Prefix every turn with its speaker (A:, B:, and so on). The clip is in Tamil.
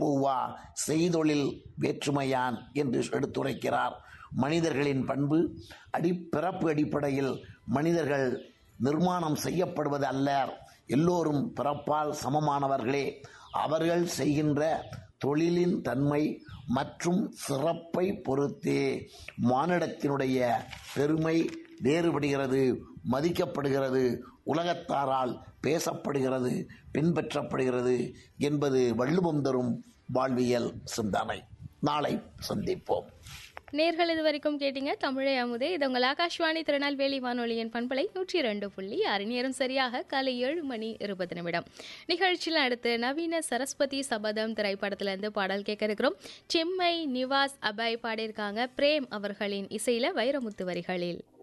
A: பூவா செய்தொழில் வேற்றுமையான் என்று எடுத்துரைக்கிறார் மனிதர்களின் பண்பு அடி பிறப்பு அடிப்படையில் மனிதர்கள் நிர்மாணம் செய்யப்படுவது அல்ல எல்லோரும் பிறப்பால் சமமானவர்களே அவர்கள் செய்கின்ற தொழிலின் தன்மை மற்றும் சிறப்பை பொறுத்தே மானிடத்தினுடைய பெருமை வேறுபடுகிறது மதிக்கப்படுகிறது உலகத்தாரால் பேசப்படுகிறது பின்பற்றப்படுகிறது என்பது வள்ளுவம் தரும் வாழ்வியல் சிந்தனை நாளை சந்திப்போம்
B: நேர்கள் இது வரைக்கும் கேட்டீங்க தமிழை அமுதே இது உங்கள் ஆகாஷ்வாணி திருநெல்வேலி வானொலியின் பண்பலை நூற்றி ரெண்டு புள்ளி ஆறு நேரம் சரியாக காலை ஏழு மணி இருபது நிமிடம் நிகழ்ச்சியில் அடுத்து நவீன சரஸ்வதி சபதம் திரைப்படத்திலிருந்து பாடல் கேட்க இருக்கிறோம் செம்மை நிவாஸ் அபாய் பாடியிருக்காங்க பிரேம் அவர்களின் இசையில வைரமுத்து வரிகளில்